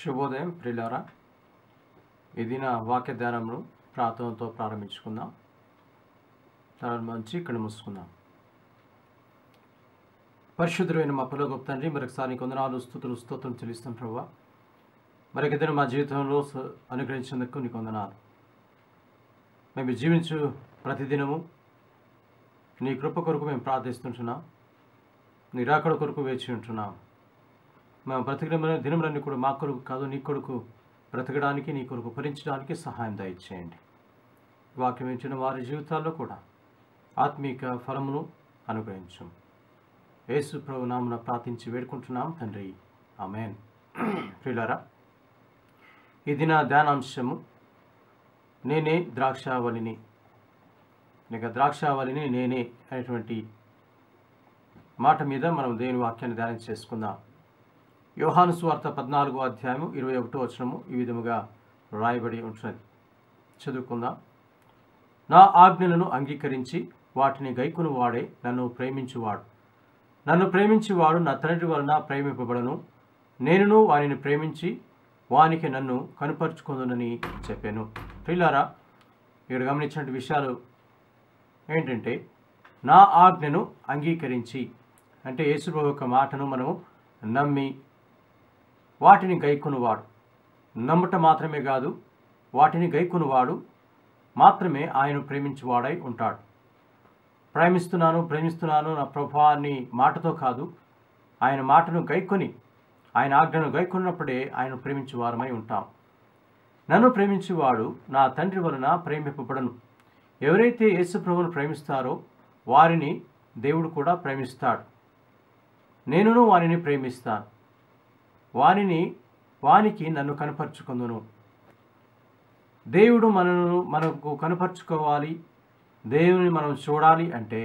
శుభోదయం ప్రియులారా ఈ దిన వాక్య ధ్యానంను ప్రార్థనతో ప్రారంభించుకుందాం తర్వాత మంచి ఇక్కడ మూసుకుందాం పరిశుద్ధులైన మా పొలగొప్ప తండ్రి మరొకసారి నీకు వందనాలు స్థుతులు స్తోత్రం చెల్లిస్తాం ప్రభు మరొక దిన మా జీవితంలో స- అనుగ్రహించినందుకు నీకు వందనాలు మేము జీవించు ప్రతిదినము నీ కృప కొరకు మేము ప్రార్థిస్తుంటున్నాం నీ రాకడ కొరకు వేచి ఉంటున్నాం మేము బ్రతకడమైన దినములన్నీ కూడా మా కొరకు కాదు నీ కొరకు బ్రతకడానికి నీ కొరకు భరించడానికి సహాయం దయచేయండి వాక్యం ఇచ్చిన వారి జీవితాల్లో కూడా ఆత్మీక ఫలమును అనుగ్రహించం యేసు ప్రభు నామున ప్రార్థించి వేడుకుంటున్నాం తండ్రి ఆమెన్ ప్రియులారా ఈ దిన ధ్యానాంశము నేనే ద్రాక్షావళిని లేక ద్రాక్షావళిని నేనే అనేటువంటి మాట మీద మనం దేవుని వాక్యాన్ని ధ్యానం చేసుకుందాం యోహాను సువార్త పద్నాలుగో అధ్యాయము ఇరవై ఒకటో వచనము ఈ విధముగా రాయబడి ఉంటున్నది చదువుకుందాం నా ఆజ్ఞలను అంగీకరించి వాటిని గైకును వాడే నన్ను ప్రేమించువాడు నన్ను ప్రేమించువాడు నా తండ్రి వలన ప్రేమింపబడను నేనును వానిని ప్రేమించి వానికి నన్ను కనుపరుచుకుందునని చెప్పాను ప్రియులారా ఇక్కడ గమనించిన విషయాలు ఏంటంటే నా ఆజ్ఞను అంగీకరించి అంటే యేసుప్రభు యొక్క మాటను మనము నమ్మి వాటిని గైకొనువాడు నమ్ముట మాత్రమే కాదు వాటిని గైకొనువాడు మాత్రమే ఆయన ప్రేమించువాడై ఉంటాడు ప్రేమిస్తున్నాను ప్రేమిస్తున్నాను నా ప్రభావాన్ని మాటతో కాదు ఆయన మాటను గైకొని ఆయన ఆజ్ఞను గైకొన్నప్పుడే ఆయన ప్రేమించువారమై ఉంటాం నన్ను ప్రేమించువాడు నా తండ్రి వలన ప్రేమింపబడను ఎవరైతే యేసు ప్రభువును ప్రేమిస్తారో వారిని దేవుడు కూడా ప్రేమిస్తాడు నేనును వానిని ప్రేమిస్తాను వానిని వానికి నన్ను కనపరుచుకుందును దేవుడు మనను మనకు కనపరుచుకోవాలి దేవుని మనం చూడాలి అంటే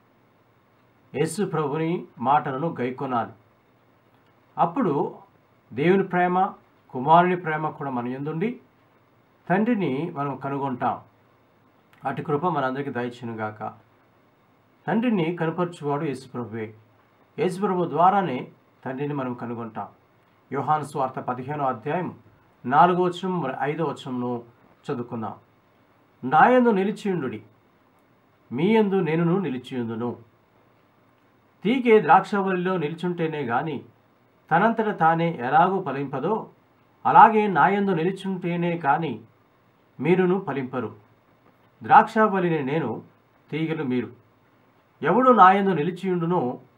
యేసు ప్రభుని మాటలను గైకొనాలి అప్పుడు దేవుని ప్రేమ కుమారుని ప్రేమ కూడా మన ఎందుండి తండ్రిని మనం కనుగొంటాం అటు కృప మనందరికీ దయచునుగాక తండ్రిని కనపరచువాడు యేసుప్రభువే యేసుప్రభు ద్వారానే తండ్రిని మనం కనుగొంటాం యోహాను స్వార్థ పదిహేనో అధ్యాయం నాలుగో వచనం మరి ఐదో వచనంను చదువుకుందాం నాయందు నిలిచియుండుడి మీ యందు నేనును నిలిచియుందును తీగే ద్రాక్షవల్లిలో నిలిచుంటేనే గాని తనంతట తానే ఎలాగూ ఫలింపదో అలాగే నాయందు నిలిచుంటేనే కాని మీరును ఫలింపరు ద్రాక్షావళిని నేను తీగలు మీరు ఎవడు నాయందు నిలిచియుండునో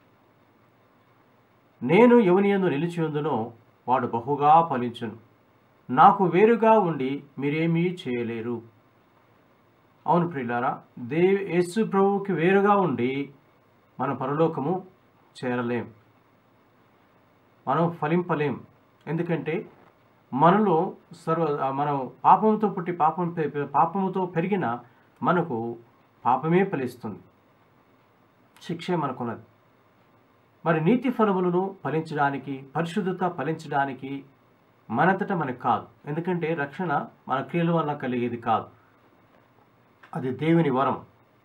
నేను ఎవనియందు నిలిచియుందునో వాడు బహుగా ఫలించును నాకు వేరుగా ఉండి మీరేమీ చేయలేరు అవును ప్రియులారా దేవ్ యేసు ప్రభువుకి వేరుగా ఉండి మన పరలోకము చేరలేం మనం ఫలింపలేం ఎందుకంటే మనలో సర్వ మనం పాపంతో పుట్టి పాపం పె- పె- పాపముతో పెరిగిన మనకు పాపమే ఫలిస్తుంది శిక్షే మనకున్నది మరి నీతి ఫలములను ఫలించడానికి పరిశుద్ధత ఫలించడానికి మనంతట మనకు కాదు ఎందుకంటే రక్షణ మన క్రియల వల్ల కలిగేది కాదు అది దేవుని వరం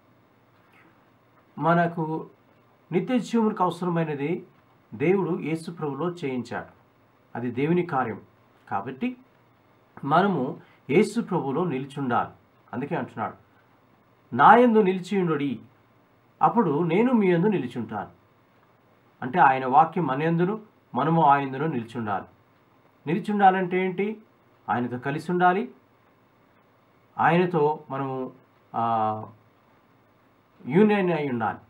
మనకు నిత్య జీవునికి అవసరమైనది దేవుడు యేసు ప్రభులో చేయించాడు అది దేవుని కార్యం కాబట్టి మనము యేసు ప్రభులో నిలిచుండాలి అందుకే అంటున్నాడు నాయందు నిలిచియుండుడి అప్పుడు నేను మీ యందు నిలిచుంటాను అంటే ఆయన వాక్యం మన యందును మనము ఆయందును నిలిచుండాలి నిలిచుండాలంటే ఏంటి ఆయనతో కలిసి ఉండాలి ఆయనతో మనము ఆ, యూనియన్ అయి ఉండాలి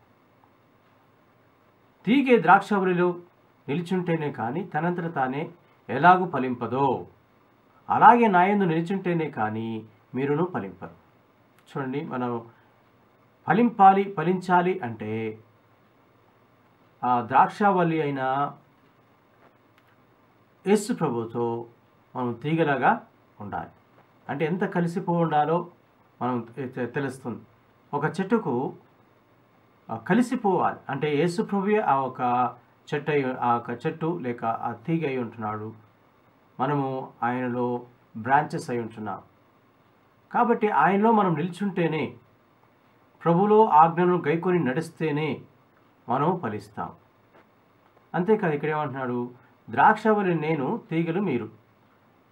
తీగే ద్రాక్షవరిలో నిలిచుంటేనే కానీ తనంతట తానే ఎలాగూ ఫలింపదో అలాగే నాయందు నిలిచుంటేనే కానీ మీరును ఫలింపరు చూడండి మనం ఫలింపాలి ఫలించాలి అంటే ఆ ద్రాక్షావల్లి అయిన యేసు ప్రభుతో మనం తీగలాగా ఉండాలి అంటే ఎంత కలిసిపో ఉండాలో మనం తె- తెలుస్తుంది ఒక చెట్టుకు ఆ, కలిసిపోవాలి అంటే యేసు ప్రభువే ఆ ఒక చెట్టు అయి ఆ ఒక చెట్టు లేక ఆ తీగ అయి ఉంటున్నాడు మనము ఆయనలో బ్రాంచెస్ అయి ఉంటున్నాం కాబట్టి ఆయనలో మనం నిల్చుంటేనే ప్రభులో ఆజ్ఞను గైకొని నడిస్తేనే మనం ఫలిస్తాం అంతేకాదు ఇక్కడ ఏమంటున్నాడు ద్రాక్షవల్లి నేను తీగలు మీరు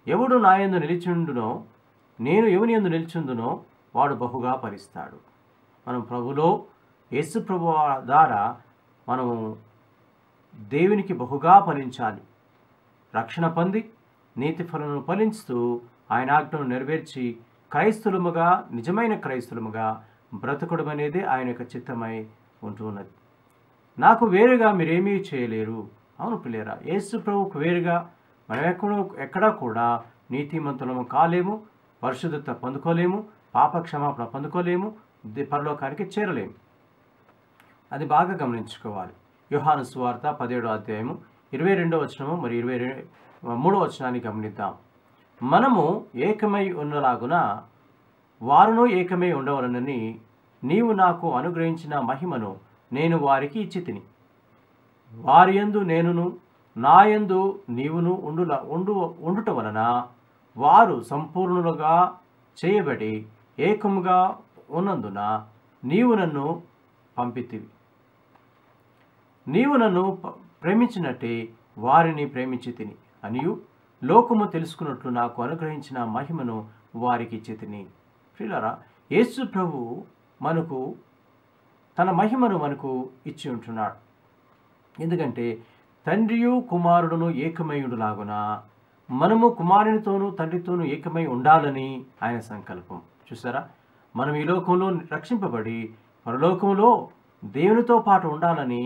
ఎవడు నా యందు నిలిచిండునో నేను ఎవని యందు నిలిచిందునో వాడు బహుగా ఫలిస్తాడు మనం ప్రభులో యేసు ప్రభు ద్వారా మనము దేవునికి బహుగా ఫలించాలి రక్షణ పొంది నీతి ఫలను ఫలించుతూ ఆయన ఆజ్ఞను నెరవేర్చి క్రైస్తవులముగా నిజమైన క్రైస్తవులముగా బ్రతకడం అనేది ఆయన యొక్క చిత్తమై ఉంటున్నది నాకు వేరుగా మీరేమీ చేయలేరు అవును పిల్లేరా యేసు ప్రభువుకు వేరుగా మనం ఎక్కడో ఎక్కడా కూడా నీతిమంతులము కాలేము పరిశుద్ధత పొందుకోలేము పాప క్షమాపణ పొందుకోలేము ది- పరలోకానికి చేరలేము అది బాగా గమనించుకోవాలి యోహాను సువార్త పదిహేడో అధ్యాయము ఇరవై రెండో వచనము మరి ఇరవై రె- మూడో వచనాన్ని గమనిద్దాం మనము ఏకమై ఉన్నలాగున వారును ఏకమై ఉండవలనని నీవు నాకు అనుగ్రహించిన మహిమను నేను వారికి ఇచ్చి తిని వారి యందు నేనును నాయందు నీవును ఉండుల ఉండు ఉండుట వలన వారు సంపూర్ణులుగా చేయబడి ఏకముగా ఉన్నందున నీవు నన్ను పంపితివి నీవు నన్ను ప- ప్రేమించినట్టే వారిని ప్రేమించి తిని అనియు లోకము తెలుసుకున్నట్లు నాకు అనుగ్రహించిన మహిమను వారికి ఇచ్చి తిని ప్రియులారా యేసు ప్రభు మనకు తన మహిమను మనకు ఇచ్చి ఉంటున్నాడు ఎందుకంటే తండ్రియు కుమారుడును ఏకమయుడులాగున మనము కుమారునితోనూ తండ్రితోనూ ఏకమై ఉండాలని ఆయన సంకల్పం చూసారా మనం ఈ లోకంలో రక్షింపబడి పరలోకంలో దేవునితో పాటు ఉండాలని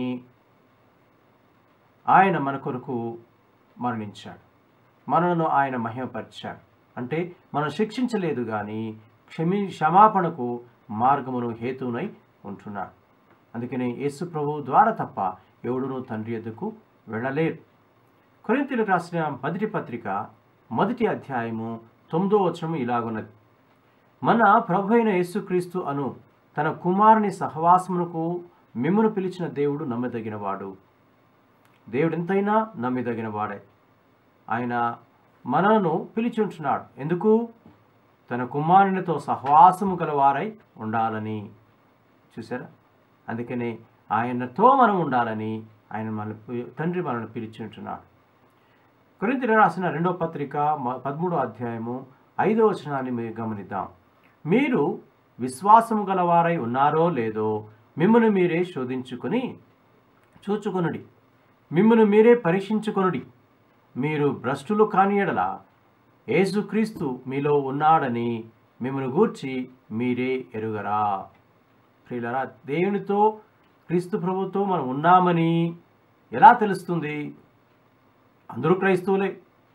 ఆయన మన కొరకు మరణించాడు మనలను ఆయన మహిమపరిచాడు అంటే మనం శిక్షించలేదు కానీ క్షమి క్షమాపణకు మార్గమును హేతునై ఉంటున్నాడు అందుకనే యేసు ప్రభు ద్వారా తప్ప ఎవడునూ తండ్రి ఎద్దుకు వెళ్ళలేరు కొరింతీలకు రాసిన మొదటి పత్రిక మొదటి అధ్యాయము తొమ్మిదో వచనము ఇలాగున్నది మన ప్రభు అయిన యేసుక్రీస్తు అను తన కుమారుని సహవాసమునకు మిమ్మను పిలిచిన దేవుడు నమ్మదగినవాడు దేవుడు ఎంతైనా నమ్మిదగిన వాడే ఆయన మనలను పిలిచి ఉంటున్నాడు ఎందుకు తన కుమారునితో సహవాసము గలవారై ఉండాలని చూసారా అందుకనే ఆయనతో మనం ఉండాలని ఆయన మన తండ్రి మనల్ని పిలిచి ఉంటున్నాడు కొరింథీ రాసిన రెండో పత్రిక మ- పదమూడో అధ్యాయము ఐదో వచనాన్ని మీరు గమనిద్దాం మీరు విశ్వాసము గలవారై ఉన్నారో లేదో మిమ్మల్ని మీరే శోధించుకొని చూచుకొనుడి మిమ్మల్ని మీరే పరీక్షించుకొనుడి మీరు భ్రష్టులు కాని ఎడల యేసుక్రీస్తు మీలో ఉన్నాడని మిమ్మల్ని గూర్చి మీరే ఎరుగరా ప్రియులరా దేవునితో క్రీస్తు ప్రభుతో మనం ఉన్నామని ఎలా తెలుస్తుంది అందరూ క్రైస్తవులే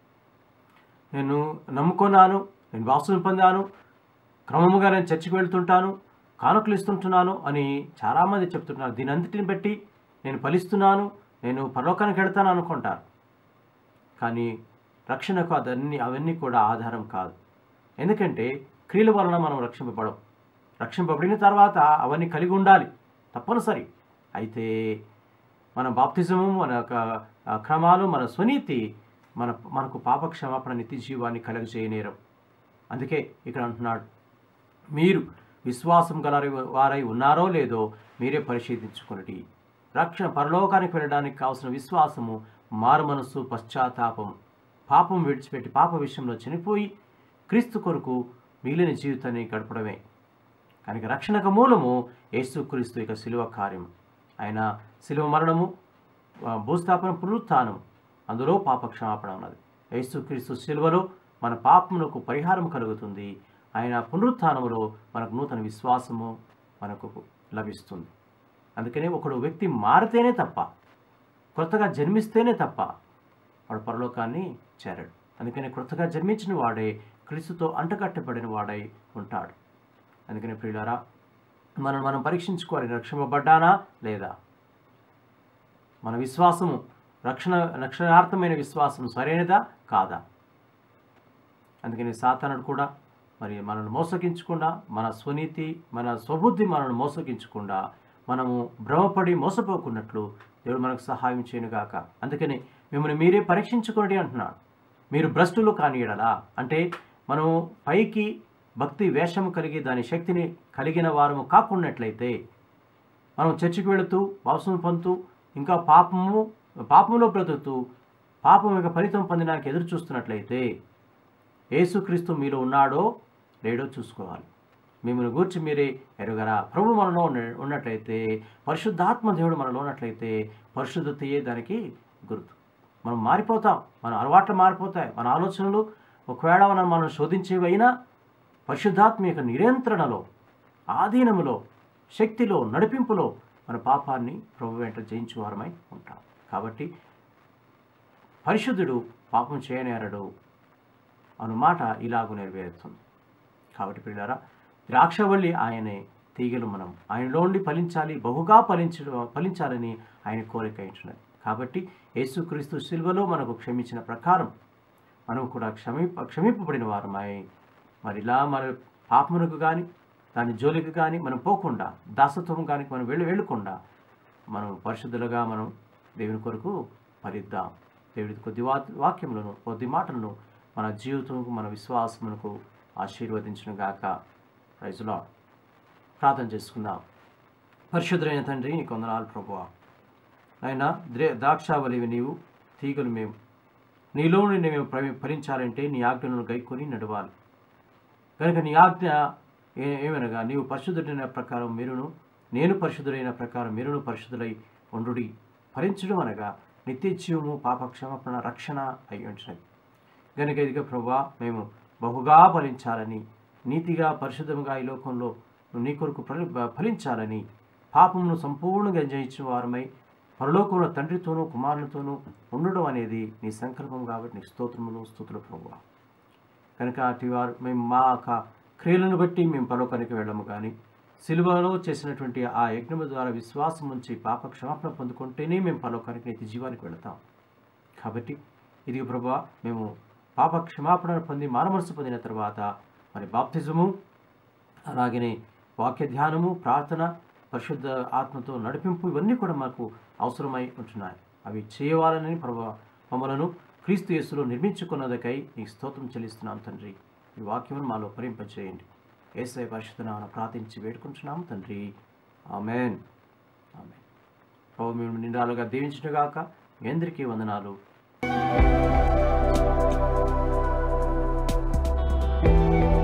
నేను నమ్ముకున్నాను నేను వాసుని పొందాను క్రమముగా నేను చర్చికి వెళ్తుంటాను కానుకలు ఇస్తుంటున్నాను అని చాలామంది చెప్తుంటున్నారు దీని అంతటిని బట్టి నేను ఫలిస్తున్నాను నేను పరలోకానికి వెళ్తాను అనుకుంటారు కానీ రక్షణకు అదన్నీ అవన్నీ కూడా ఆధారం కాదు ఎందుకంటే క్రియల వలన మనం రక్షింపబడం రక్షింపబడిన తర్వాత అవన్నీ కలిగి ఉండాలి తప్పనిసరి అయితే మన బాప్తిజము మన యొక్క ఆ, క్రమాలు మన స్వనీతి మన మనకు పాప క్షమాపణ నిత్య జీవాన్ని కలుగజేయనేరం అందుకే ఇక్కడ అంటున్నాడు మీరు విశ్వాసం గల వారై ఉన్నారో లేదో మీరే పరిశీలించుకున్నటి రక్షణ పరలోకానికి వెళ్ళడానికి కావాల్సిన విశ్వాసము మారు మనస్సు పశ్చాత్తాపం పాపం విడిచిపెట్టి పాప విషయంలో చనిపోయి క్రీస్తు కొరకు మిగిలిన జీవితాన్ని గడపడమే కనుక రక్షణకు మూలము యేసుక్రీస్తు యొక్క శిలువ కార్యం ఆయన శిలువ మరణము ఆ, భూస్థాపన పునరుత్థానం అందులో పాప క్షమాపణ ఉన్నది యేసుక్రీస్తు శిలువలో మన పాపమునకు పరిహారం కలుగుతుంది ఆయన పునరుత్థానములో మనకు నూతన విశ్వాసము మనకు లభిస్తుంది అందుకనే ఒకడు వ్యక్తి మారితేనే తప్ప కొత్తగా జన్మిస్తేనే తప్ప వాడు పరలోకాన్ని చేరడు అందుకని కొత్తగా జన్మించిన వాడే క్రీస్తుతో అంటకట్టబడిన వాడై ఉంటాడు అందుకని ప్రియులారా మనం మనం పరీక్షించుకోవాలి రక్షింపబడ్డానా లేదా మన విశ్వాసము రక్షణ రక్షణార్థమైన విశ్వాసం సరైనదా కాదా అందుకని సాతానుడు కూడా మరి మనల్ని మోసగించకుండా మన స్వనీతి మన స్వబుద్ధి మనల్ని మోసగించకుండా మనము భ్రమపడి మోసపోకున్నట్లు దేవుడు మనకు సహాయం చేయనుగాక అందుకని మిమ్మల్ని మీరే పరీక్షించుకోండి అంటున్నాడు మీరు భ్రష్టులు కానియడలా అంటే మనము పైకి భక్తి వేషము కలిగి దాని శక్తిని కలిగిన వారము కాకున్నట్లయితే మనం చర్చికి వెళుతూ వాసన పొందుతూ ఇంకా పాపము పాపములో బ్రతుకుతూ పాపం యొక్క ఫలితం పొందడానికి ఎదురు చూస్తున్నట్లయితే యేసుక్రీస్తు మీలో ఉన్నాడో లేడో చూసుకోవాలి మిమ్మల్ని గూర్చి మీరే ఎరుగరా ప్రభు మనలో ఉన్న- ఉన్నట్లయితే పరిశుద్ధాత్మ దేవుడు మనలో ఉన్నట్లయితే పరిశుద్ధతయే దానికి గుర్తు మనం మారిపోతాం మన అలవాట్లు మారిపోతాయి మన ఆలోచనలు ఒకవేళ మనం మనం శోధించేవైనా పరిశుద్ధాత్మ యొక్క నియంత్రణలో ఆధీనములో శక్తిలో నడిపింపులో మన పాపాన్ని ప్రభు వెంట జయించువారమై ఉంటాం కాబట్టి పరిశుద్ధుడు పాపం చేయనేరడు అను మాట ఇలాగూ నెరవేరుతుంది కాబట్టి పిల్లారా ద్రాక్షవల్లి ఆయనే తీగలు మనం ఆయనలోండి ఫలించాలి బహుగా ఫలించ ఫలించాలని ఆయన కోరిక ఉంటున్నది కాబట్టి యేసుక్రీస్తు శిల్వలో మనకు క్షమించిన ప్రకారం మనం కూడా క్షమి క్షమింపబడిన వారమై మరి ఇలా మన పాపమునకు కానీ దాని జోలికి కానీ మనం పోకుండా దాసత్వం కానీ మనం వెళ్ళి వెళ్ళకుండా మనం పరిశుద్ధులుగా మనం దేవుని కొరకు ఫలిద్దాం దేవుడి కొద్ది వా వాక్యములను కొద్ది మాటలను మన జీవితంకు మన విశ్వాసమునకు ఆశీర్వదించిన గాక రైజులో ప్రార్థన చేసుకుందాం పరిశుద్ధులైన తండ్రి నీకు వందనాలు ప్రభువా ఆయన ద్రే ద్రాక్షావలివి నీవు తీగలు మేము నీలో నుండి మేము ప్ర- ఫలించాలంటే నీ ఆజ్ఞలను గైకొని నడవాలి కనుక నీ ఆజ్ఞ ఏ- ఏమనగా నీవు పరిశుద్ధుడైన ప్రకారం మీరును నేను పరిశుద్ధుడైన ప్రకారం మీరును పరిశుద్ధులై ఉండుడి ఫలించడం అనగా నిత్య జీవము పాప క్షమాపణ రక్షణ అయి ఉంటున్నది కనుక ఇదిగో ప్రభా మేము బహుగా ఫలించాలని నీతిగా పరిశుద్ధముగా ఈ లోకంలో నీ కొరకు ఫలి- ఫలించాలని పాపమును సంపూర్ణంగా జయించిన వారమై పరలోకంలో తండ్రితోనూ కుమారునితోనూ ఉండడం అనేది నీ సంకల్పం కాబట్టి నీ స్తోత్రములు స్తోత్రులు ప్రభువా కనుక అటు వారు మేము మా యొక్క క్రియలను బట్టి మేము పరలోకానికి వెళ్ళము కానీ సిలువలో చేసినటువంటి ఆ యజ్ఞము ద్వారా విశ్వాసం ఉంచి పాప క్షమాపణ పొందుకుంటేనే మేము పరలోకానికి నీతి జీవానికి వెళతాం కాబట్టి ఇది ప్రభా మేము పాప క్షమాపణ పొంది మానమనసు పొందిన తర్వాత మరి బాప్తిజము అలాగనే వాక్య ధ్యానము ప్రార్థన పరిశుద్ధ ఆత్మతో నడిపింపు ఇవన్నీ కూడా మాకు అవసరమై ఉంటున్నాయి అవి చేయవాలని ప్రభా మమ్మలను క్రీస్తు యేసులో నిర్మించుకున్నదకై నీ స్తోత్రం చెల్లిస్తున్నాం తండ్రి ఈ వాక్యమును మాలో ఫలింపచేయండి ఏసై పరిశుద్ధనామన ప్రార్థించి వేడుకుంటున్నాం తండ్రి ఆమెన్ ఆమెన్ ప్రభు మేము నిండాలుగా దీవించినగాక మీ అందరికీ వందనాలు thank you